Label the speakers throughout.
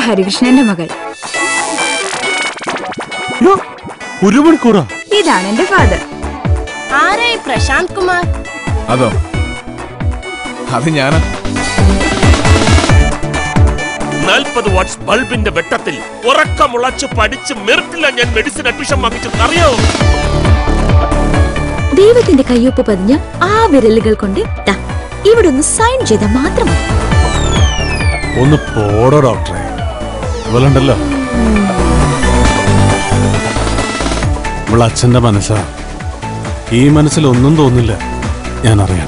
Speaker 1: ഹരികൃഷ്ണന്റെ മകൾ
Speaker 2: യ്യോ, ഒരു മണിക്കൂറാ
Speaker 1: ഇതാണ് എന്റെ ഫാദർ
Speaker 3: ആരായി പ്രശാന്ത് കുമാർ
Speaker 4: അതോ അത് ഞാനാ
Speaker 5: നാൽപ്പത് വാട്ട്സ് ബൾബിന്റെ വെട്ടത്തിൽ ഉറക്കമുളച്ച് പഠിച്ച് മെറിറ്റില്ല ഞാൻ മെഡിസിൻ അഡ്മിഷൻ വാങ്ങിച്ചത് അറിയോ
Speaker 6: ദൈവത്തിന്റെ കയ്യൊപ്പ് പതിഞ്ഞ ആ വിരലുകൾ കൊണ്ട് ദാ ഇവിടെ ഒന്ന് സൈൻ ചെയ്ത മാത്രം മതി.
Speaker 2: ഒന്ന് പോടോ ഡോക്ടറെ ഇവളുണ്ടല്ലോ ഇവളെ അച്ഛന്റെ മനസ്സാ ഈ മനസ്സിൽ ഒന്നും തോന്നില്ല ഞാൻ അറിയാം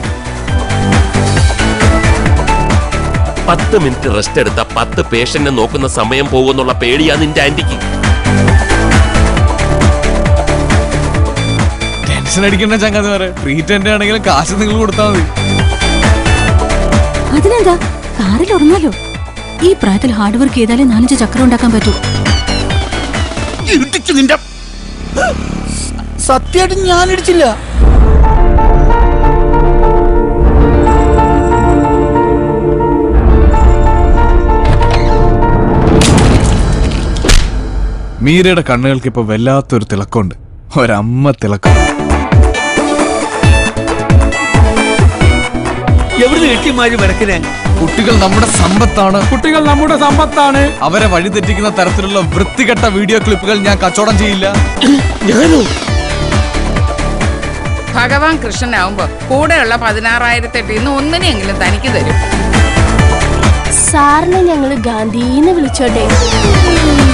Speaker 5: പത്ത് മിനിറ്റ് റെസ്റ്റ് എടുത്ത പത്ത് പേഷ്യന്റിനെ നോക്കുന്ന സമയം പോകുന്നുള്ള പേടിയാ നിന്റെ ആന്റിക്ക്
Speaker 4: ടെൻഷൻ അടിക്കേണ്ട ചങ്ങാതി വരെ ട്രീറ്റ്മെന്റ് ആണെങ്കിലും കാശ് നിങ്ങൾ കൊടുത്താൽ മതി
Speaker 6: അതിനെന്താ കാറിൽ ഉറങ്ങാലോ ഈ പ്രായത്തിൽ ഹാർഡ് വർക്ക് ചെയ്താലേ നാലഞ്ച് ചക്രം ഉണ്ടാക്കാൻ പറ്റൂ
Speaker 7: ഇടിച്ചു നിന്റെ സത്യമായിട്ട് ഞാൻ ഇടിച്ചില്ല
Speaker 4: മീരയുടെ കണ്ണുകൾക്ക് ഇപ്പൊ വല്ലാത്തൊരു തിളക്കമുണ്ട് ഒരമ്മ തിളക്കം
Speaker 7: എവിടുന്ന് കിട്ടിമാര് വിടക്കിനെ
Speaker 4: കുട്ടികൾ നമ്മുടെ സമ്പത്താണ് കുട്ടികൾ നമ്മുടെ സമ്പത്താണ് അവരെ വഴിതെറ്റിക്കുന്ന തരത്തിലുള്ള വൃത്തികെട്ട വീഡിയോ ക്ലിപ്പുകൾ ഞാൻ കച്ചവടം ചെയ്യില്ല
Speaker 8: ഭഗവാൻ കൃഷ്ണനാവുമ്പോ കൂടെയുള്ള പതിനാറായിരത്തെട്ട് ഇന്ന് ഒന്നിനെങ്കിലും തനിക്ക് തരും
Speaker 3: സാറിനെ ഞങ്ങള് ഗാന്ധിന്ന് വിളിച്ചോട്ടെ